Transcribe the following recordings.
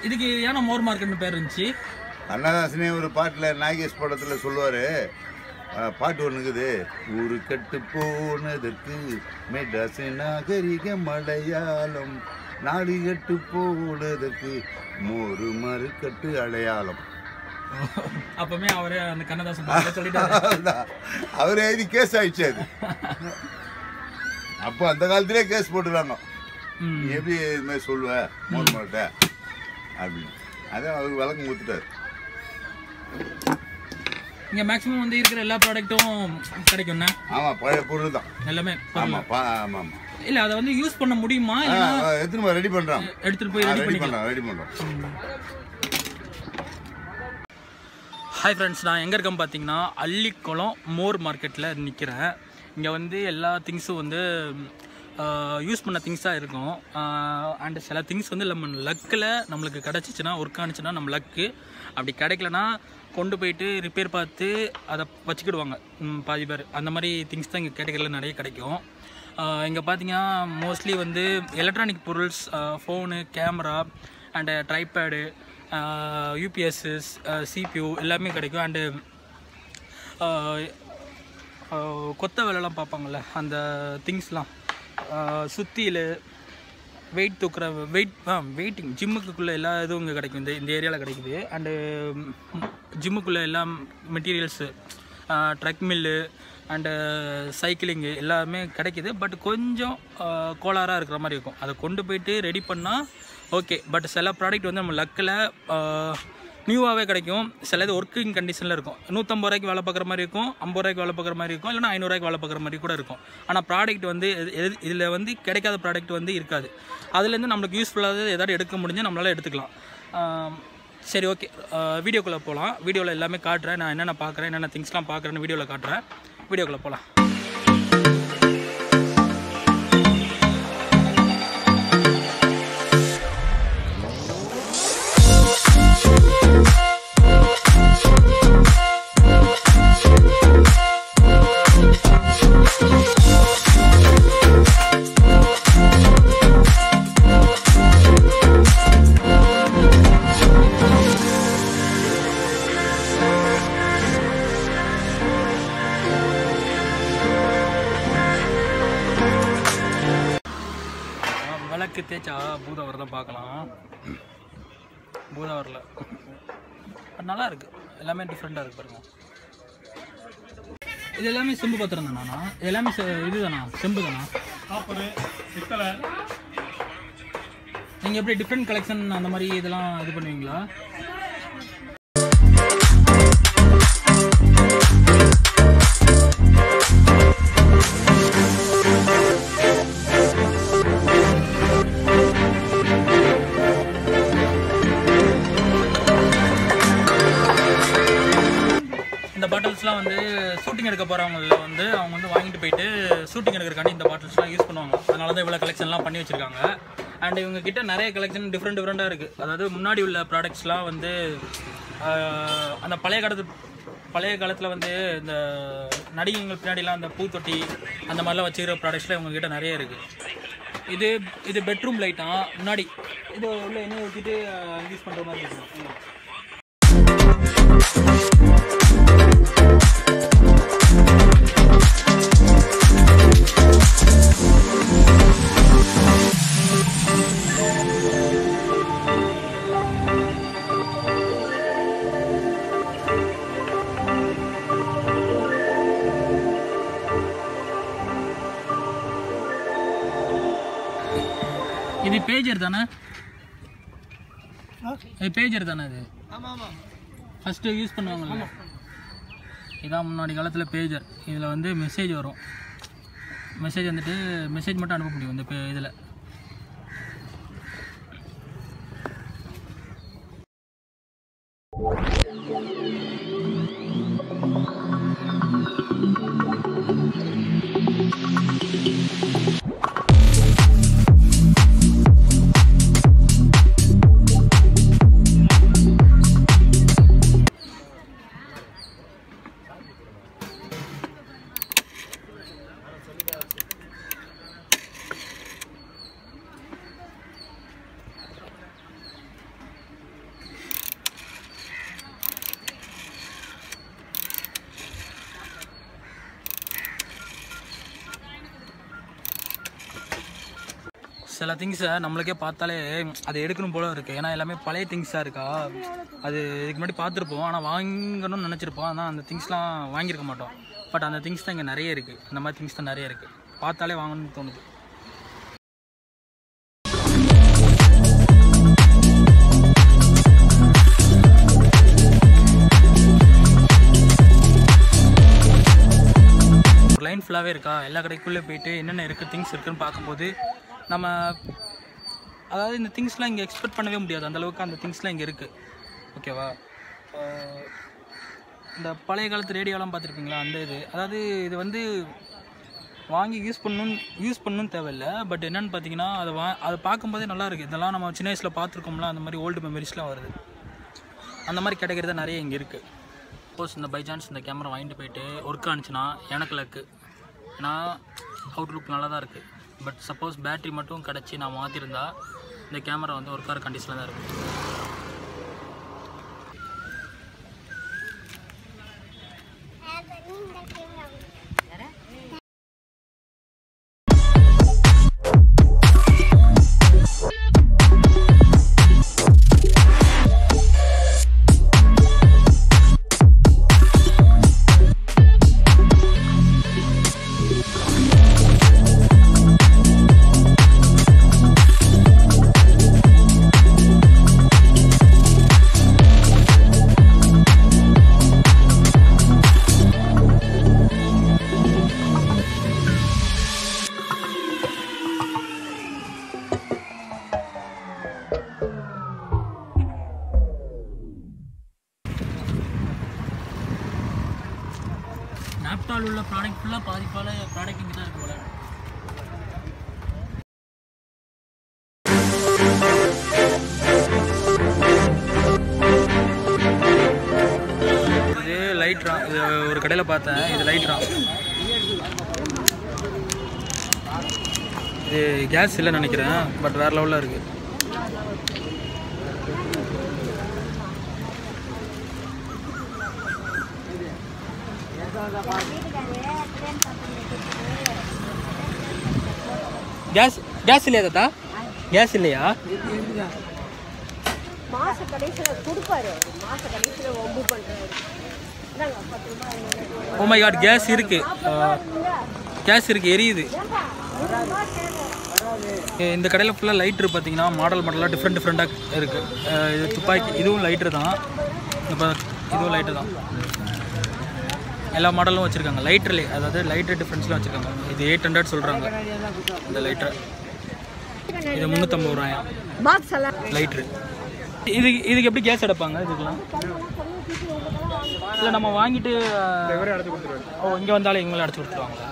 இதுக்கு ஏன்னா மோர் மார்க்கெட்னு பேர் இருந்துச்சு கண்ணதாசனே ஒரு பாட்டில் நாகேஷ் படத்தில் சொல்லுவார் பாட்டு ஒன்று இருக்குது ஊரு கட்டு போனதற்கு மெட்ராஸ் நாகரிக மலையாளம் நாடு கட்டு போனதற்கு மோரு மறுக்கட்டு அடையாளம் அப்பவுமே அவரே அந்த கண்ணதாசன் படத்துல சொல்லிட்டாரு அதான். அவர் எழுதி கேஸ் ஆயிடுச்சு அது அப்போ அந்த காலத்திலே கேஸ் போட்டுருவாங்க ம். நீ எப்படி இது மாதிரி சொல்லுவ மோர் மாட்ட அப்படின்னு அதான் அவர் விளக்கம் கொடுத்துட்டாரு இங்க மேக்ஸிமம் வந்து இருக்கிற எல்லா ப்ராடக்ட்டும் கிடைக்கும்ண்ணா ஆமாம் பழைய பொருள் தான் எல்லாமே பொருள். ஆமாம் பா ஆமாம் ஆமாம் இல்ல அதை வந்து யூஸ் பண்ண முடியுமா ஆ, இல்லைன்னா ஆ, எடுத்துன்னு போய் ரெடி பண்ணுறான் எடுத்துட்டு போய் ரெடி ரெடி பண்ணிக்கலாம் பண்ணுறோம் ரெடி பண்ணுறோம் ஹாய் ஃப்ரெண்ட்ஸ் நான் எங்கே இருக்கேன் பார்த்தீங்கன்னா அள்ளிக்குளம் மோர் மார்க்கெட்டில் நிற்கிறேன் இங்கே வந்து எல்லா திங்ஸும் வந்து யூஸ் பண்ண திங்ஸாக இருக்கும் அண்ட் சில திங்ஸ் வந்து நம்ம லக்கில் நம்மளுக்கு கிடச்சிச்சின்னா ஒர்க் ஆனிச்சுன்னா நம்ம லக்கு அப்படி கிடைக்கலனா கொண்டு போயிட்டு ரிப்பேர் பார்த்து அதை வச்சுக்கிடுவாங்க ம், பாதி பேர் அந்த மாதிரி திங்ஸ் தான் இங்கே கேட்டகரியில் நிறைய கிடைக்கும் இங்கே பார்த்தீங்கன்னா மோஸ்ட்லி வந்து எலக்ட்ரானிக் பொருள்ஸ் phone camera and tripod UPS CPU எல்லாமே கிடைக்கும் அண்டு கொத்த வேலைலாம் பார்ப்பாங்கள்ல அந்த திங்ஸ்லாம் சுத்தியில் வெயிட் தூக்குற வெயிட் ஆ வெயிட்டிங் ஜிம்முக்குள்ளே எல்லா இதுவும் இங்கே கிடைக்கும் இந்த இந்த ஏரியாவில் கிடைக்குது அண்டு ஜிம்முக்குள்ளே எல்லா materials treadmill and cycling எல்லாமே கிடைக்குது பட் கொஞ்சம் கோளாறாக இருக்கிற மாதிரி இருக்கும் அதை கொண்டு போயிட்டு ரெடி பண்ணால் ஓகே பட் சில ப்ராடக்ட் வந்து நம்ம லக்கில் நியூவாகவே கிடைக்கும் சில இது ஒர்க்கிங் கண்டிஷனில் இருக்கும் நூற்றம்பது ரூபாய்க்கு வேலை பார்க்குற மாதிரி இருக்கும் ஐம்பது ரூபாய்க்கு வேலை பார்க்குற மாதிரி இருக்கும் இல்லைனா ஐநூறுரூவாய்க்கு வேலை பார்க்குற மாதிரி கூட இருக்கும் ஆனால் ப்ராடக்ட் வந்து இதில் வந்து கிடைக்காத ப்ராடக்ட் வந்து இருக்காது அதுலேருந்து நம்மளுக்கு யூஸ்ஃபுல்லாக ஏதாவது எடுக்க முடிஞ்சு நம்மளால எடுத்துக்கலாம் ஆம், சரி ஓகே வீடியோக்குள்ளே போகலாம் வீடியோவில் எல்லாமே காட்டுறேன் நான் என்னென்ன பார்க்குறேன் என்னென்ன திங்ஸ்லாம் பார்க்குறேன்னு வீடியோவில் காட்டுறேன் வீடியோக்குள்ளே போகலாம் விளக்கு தேய்ச்சா பூதாவர் தான் பார்க்கலாம் பூதாவரில் பட் நல்லா இருக்கு எல்லாமே டிஃப்ரெண்ட்டாக இருக்கு பாருங்க இது எல்லாமே செம்பு பாத்திரம் தானா இது எல்லாமே செ- இதுதானா செம்பு தானா காப்பரு பித்தளை நீங்கள் எப்படி டிஃப்ரெண்ட் கலெக்ஷன் அந்த மாதிரி இதெல்லாம் இது பண்ணுவீங்களா இந்த பாட்டில்ஸ்லாம் வந்து ஷூட்டிங் எடுக்க போகிறவங்கள வந்து அவங்க வந்து வாங்கிட்டு போயிட்டு ஷூட்டிங் எடுக்கிறக்காண்டி இந்த பாட்டில்ஸ்லாம் யூஸ் பண்ணுவாங்க அதனால தான் இவ்வளோ கலெக்ஷன்லாம் பண்ணி வச்சுருக்காங்க அண்ட் இவங்க கிட்ட நிறைய கலெக்ஷன் டிஃப்ரெண்ட் டிஃப்ரெண்ட்டாக இருக்குது அதாவது முன்னாடி உள்ள ப்ராடக்ட்ஸ்லாம் வந்து ஆஹ், அந்த பழைய காலத்து பழைய காலத்தில் வந்து இந்த நடிகைகள் பின்னாடிலாம் அந்த பூத்தொட்டி அந்த மாதிரிலாம் வச்சுக்கிற ப்ராடக்ட்ஸ்லாம் இவங்க கிட்ட நிறைய இருக்குது இது இது பெட்ரூம் லைட்டா முன்னாடி இது உள்ள எண்ணெய் ஊற்றிட்டு யூஸ் பண்ணுற மாதிரி இருக்கும் இது பேஜர் தானே இது பேஜர் தானே இது ஃபஸ்ட்டு யூஸ் பண்ணுவாங்கல்ல இதான் முன்னாடி காலத்தில் பேஜர் இதில் வந்து மெசேஜ் வரும் மெசேஜ் வந்துட்டு மெசேஜ் மட்டும் அனுப்ப முடியும் இந்த இதில் சில திங்ஸை நம்மளுக்கே பார்த்தாலே அதை எடுக்கணும் போல இருக்குது ஏன்னா எல்லாமே பழைய திங்ஸாக இருக்கா அது இதுக்கு முன்னாடி பார்த்துருப்போம் ஆனால் வாங்கணும்னு நினச்சிருப்போம் ஆனால் அந்த திங்ஸ்லாம் வாங்கியிருக்க மாட்டோம் பட் அந்த திங்ஸ் தான் இங்கே நிறைய இருக்குது அந்த மாதிரி திங்ஸ் தான் நிறைய இருக்குது பார்த்தாலே வாங்கணும்னு தோணுது ஒரு லைன் ஃபுல்லாகவே இருக்கா எல்லா கடைக்குள்ளே போயிட்டு என்னென்ன இருக்குது திங்ஸ் இருக்குன்னு பார்க்கும்போது நம்ம அதாவது இந்த திங்ஸ்லாம் இங்கே எக்ஸ்பெக்ட் பண்ணவே முடியாது அந்த அளவுக்கு அந்த திங்ஸ்லாம் இங்கே இருக்குது ஓகேவா அஹ் இந்த பழைய காலத்து ரேடியோலாம் பார்த்துருக்கீங்களா அந்த இது அதாவது இது வந்து வாங்கி யூஸ் பண்ணணும் யூஸ் பண்ணணும் தேவையில்லை பட் என்னன்னு பார்த்தீங்கன்னா அதை வா அதை பார்க்கும்போதே நல்லா இருக்குது இதெல்லாம் நம்ம சின்ன வயசில் பார்த்துருக்கோம்ல அந்த மாதிரி ஓல்டு மெமரிஸ்லாம் வருது அந்த மாதிரி கேட்டகரி நிறைய இங்கே இருக்குது சப்போஸ் இந்த பை சான்ஸ் இந்த கேமரா வாங்கிட்டு போயிட்டு ஒர்க் ஆனிச்சுன்னா எனக்கு லக்கு ஏன்னா அவுட்லுக் நல்லா தான் இருக்குது பட் சப்போஸ் பேட்டரி மட்டும் கிடச்சி நான் மாற்றிருந்தா இந்த கேமரா வந்து ஒர்க் ஆகிற கண்டிஷனில் தான் இருக்குது நாப்டால் உள்ள ப்ராடக்ட் ஃபுல்லாக பாதி பால ப்ராடக்ட் இங்கே தான் இருக்கு போல இது லைட்ரா இது ஒரு கடையில் பார்த்தேன் இது லைட்ரா இது கேஸ் இல்லைன்னு நினைக்கிறேன் பட் வேறு லெவலில் இருக்குது கேஸ் கேஸ் இல்லையா தாத்தா கேஸ் இல்லையா மாச கடைசியில கொடுப்பாரு மாச கடைசியில ஒம்பு பண்றாரு இந்தாங்க, பத்து ரூபாய் ஓ மை காட் கேஸ் இருக்கு கேஸ் இருக்கு எரியுது ஏ, இந்த கடையில் ஃபுல்லாக லைட்ரு பார்த்தீங்கன்னா மாடல் மாடலாக டிஃப்ரெண்ட் டிஃப்ரெண்ட்டாக இருக்குது இது துப்பாக்கி இதுவும் லைட்ரு தான் இப்போ இதுவும் லைட்ரு தான் எல்லா மாடலும் வச்சுருக்காங்க லைட்ருலே அதாவது லைட்ரு டிஃப்ரென்ஸ்லாம் வச்சுருக்காங்க இது எயிட் ஹண்ட்ரட் சொல்கிறாங்க இந்த லைட்ரு இது முந்நூற்றம்பது ரூபாயா பாக்ஸ் எல்லாம் லைட்ரு இது இதுக்கு எப்படி கேஸ் எடுப்பாங்க இதுக்கெல்லாம் இல்லை நம்ம வாங்கிட்டு ஓ இங்கே வந்தாலும் இவங்களே அடைச்சி கொடுத்துருவாங்களா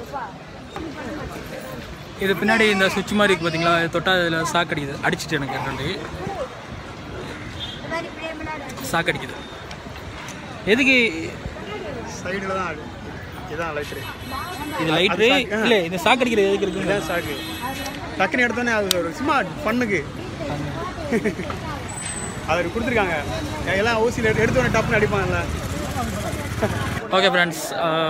இது பின்னாடி இந்த சுவிட்ச் மாதிரி இருக்கு பார்த்தீங்களா இது தொட்டா இதில் சாக்கு அடிக்குது அடிச்சிட்டு எனக்கு ரெண்டு சாக்கு அடிக்குது எதுக்கு சைடில் தான் ஆடு இதான் லைட்ரு இது லைட்ரு இல்லை இந்த சாக்கு அடிக்கிறது எதுக்கு இருக்குங்க இதான் சாக்கு டக்குன்னு எடுத்தோன்னே அது ஒரு சும்மா ஃபண்ணுக்கு அது கொடுத்துருக்காங்க எல்லாம் ஊசியில் எடுத்தோடனே டப்புன்னு அடிப்பாங்கல்ல ஓகே ஃப்ரெண்ட்ஸ்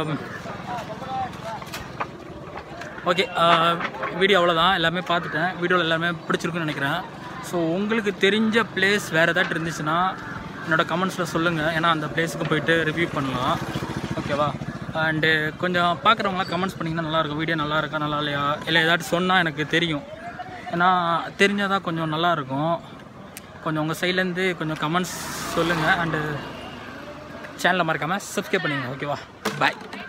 ஓகே வீடியோ அவ்வளோதான் எல்லாமே பார்த்துட்டேன் வீடியோவில் எல்லாமே பிடிச்சிருக்குன்னு நினைக்கிறேன் ஸோ உங்களுக்கு தெரிஞ்ச பிளேஸ் வேறு ஏதாட்டு இருந்துச்சுன்னா என்னோடய கமெண்ட்ஸில் சொல்லுங்கள் ஏன்னா அந்த பிளேஸுக்கு போயிட்டு ரிவ்யூ பண்ணலாம் ஓகேவா அண்டு கொஞ்சம் பார்க்குறவங்களாம் கமெண்ட்ஸ் பண்ணிங்கன்னா நல்லாயிருக்கும் வீடியோ நல்லா இருக்கா நல்லா இல்லையா இல்லை ஏதாட்டு சொன்னால் எனக்கு தெரியும் ஏன்னா தெரிஞ்சால் தான் கொஞ்சம் நல்லாயிருக்கும் கொஞ்சம் உங்கள் சைட்லேருந்து கொஞ்சம் கமெண்ட்ஸ் சொல்லுங்கள் அண்டு சேனலை மறக்காமல் சப்ஸ்கிரைப் பண்ணிங்க ஓகேவா பாய்